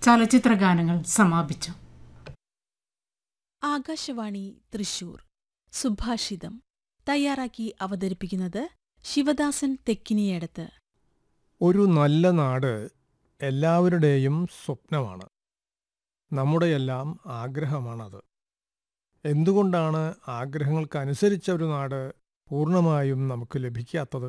ചലച്ചിത്ര ഗാനങ്ങൾ സമാപിച്ചു ആകാശവാണി തൃശൂർ സുഭാഷിതം തയ്യാറാക്കി അവതരിപ്പിക്കുന്നത് ശിവദാസൻ തെക്കിനിയടത്ത് ഒരു നല്ല നാട് എല്ലാവരുടെയും സ്വപ്നമാണ് നമ്മുടെയെല്ലാം ആഗ്രഹമാണത് എന്തുകൊണ്ടാണ് ആഗ്രഹങ്ങൾക്കനുസരിച്ച ഒരു നാട് പൂർണ്ണമായും നമുക്ക് ലഭിക്കാത്തത്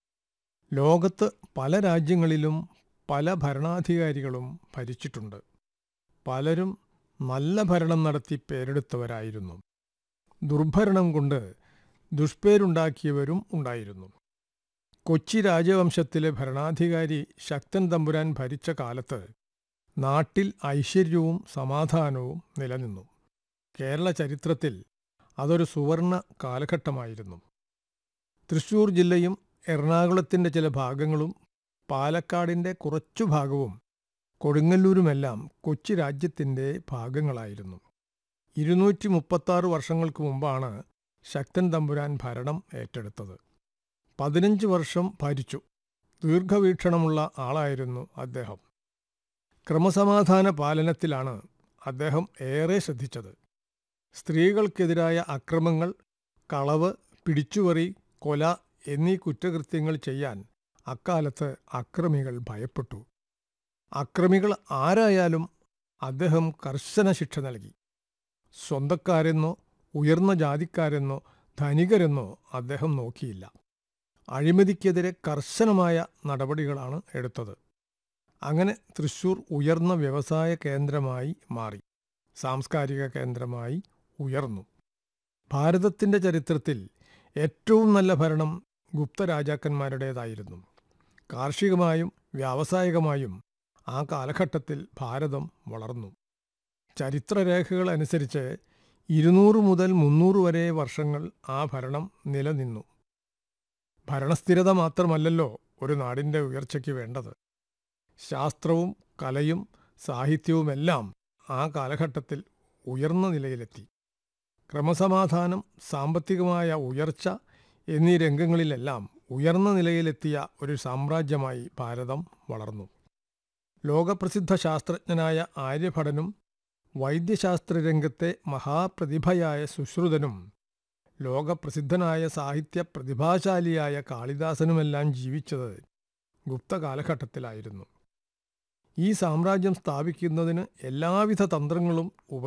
ലോകത്ത് പല രാജ്യങ്ങളിലും പല ഭരണാധികാരികളും ഭരിച്ചിട്ടുണ്ട് പലരും നല്ല ഭരണം നടത്തി പേരെടുത്തവരായിരുന്നു ദുർഭരണം കൊണ്ട് ദുഷ്പേരുണ്ടാക്കിയവരും ഉണ്ടായിരുന്നു കൊച്ചി രാജവംശത്തിലെ ഭരണാധികാരി ശക്തൻ തമ്പുരാൻ ഭരിച്ച കാലത്ത് നാട്ടിൽ ഐശ്വര്യവും സമാധാനവും നിലനിന്നു കേരള ചരിത്രത്തിൽ അതൊരു സുവർണ കാലഘട്ടമായിരുന്നു തൃശൂർ ജില്ലയും എറണാകുളത്തിൻ്റെ ചില ഭാഗങ്ങളും പാലക്കാടിൻ്റെ കുറച്ചു ഭാഗവും കൊടുങ്ങല്ലൂരുമെല്ലാം കൊച്ചി രാജ്യത്തിൻ്റെ ഭാഗങ്ങളായിരുന്നു ഇരുന്നൂറ്റി മുപ്പത്താറ് വർഷങ്ങൾക്ക് മുമ്പാണ് ശക്തൻ തമ്പുരാൻ ഭരണം ഏറ്റെടുത്തത് പതിനഞ്ച് വർഷം ഭരിച്ചു ദീർഘവീക്ഷണമുള്ള ആളായിരുന്നു അദ്ദേഹം ക്രമസമാധാന പാലനത്തിലാണ് അദ്ദേഹം ഏറെ ശ്രദ്ധിച്ചത് സ്ത്രീകൾക്കെതിരായ അക്രമങ്ങൾ കളവ് പിടിച്ചുപറി കൊല എന്നീ കുറ്റകൃത്യങ്ങൾ ചെയ്യാൻ അക്കാലത്ത് അക്രമികൾ ഭയപ്പെട്ടു അക്രമികൾ ആരായാലും അദ്ദേഹം കർശന ശിക്ഷ നൽകി സ്വന്തക്കാരെന്നോ ഉയർന്ന ജാതിക്കാരെന്നോ ധനികരെന്നോ അദ്ദേഹം നോക്കിയില്ല അഴിമതിക്കെതിരെ കർശനമായ നടപടികളാണ് എടുത്തത് അങ്ങനെ തൃശൂർ ഉയർന്ന വ്യവസായ കേന്ദ്രമായി മാറി സാംസ്കാരിക കേന്ദ്രമായി ഉയർന്നു ഭാരതത്തിൻ്റെ ചരിത്രത്തിൽ ഏറ്റവും നല്ല ഭരണം ഗുപ്ത രാജാക്കന്മാരുടേതായിരുന്നു കാർഷികമായും വ്യാവസായികമായും ആ കാലഘട്ടത്തിൽ ഭാരതം വളർന്നു ചരിത്രരേഖകൾ അനുസരിച്ച് ഇരുന്നൂറ് മുതൽ മുന്നൂറ് വരെ വർഷങ്ങൾ ആ ഭരണം നിലനിന്നു ഭരണസ്ഥിരത മാത്രമല്ലല്ലോ ഒരു നാടിൻ്റെ ഉയർച്ചയ്ക്ക് വേണ്ടത് ശാസ്ത്രവും കലയും സാഹിത്യവുമെല്ലാം ആ കാലഘട്ടത്തിൽ ഉയർന്ന നിലയിലെത്തി ക്രമസമാധാനം സാമ്പത്തികമായ ഉയർച്ച എന്നീ രംഗങ്ങളിലെല്ലാം ഉയർന്ന നിലയിലെത്തിയ ഒരു സാമ്രാജ്യമായി ഭാരതം വളർന്നു ലോകപ്രസിദ്ധ ശാസ്ത്രജ്ഞനായ ആര്യഭടനും വൈദ്യശാസ്ത്ര രംഗത്തെ മഹാപ്രതിഭയായ സുശ്രുതനും ലോകപ്രസിദ്ധനായ സാഹിത്യ പ്രതിഭാശാലിയായ കാളിദാസനുമെല്ലാം ജീവിച്ചത് ഗുപ്ത കാലഘട്ടത്തിലായിരുന്നു ഈ സാമ്രാജ്യം സ്ഥാപിക്കുന്നതിന് എല്ലാവിധ തന്ത്രങ്ങളും ഉപ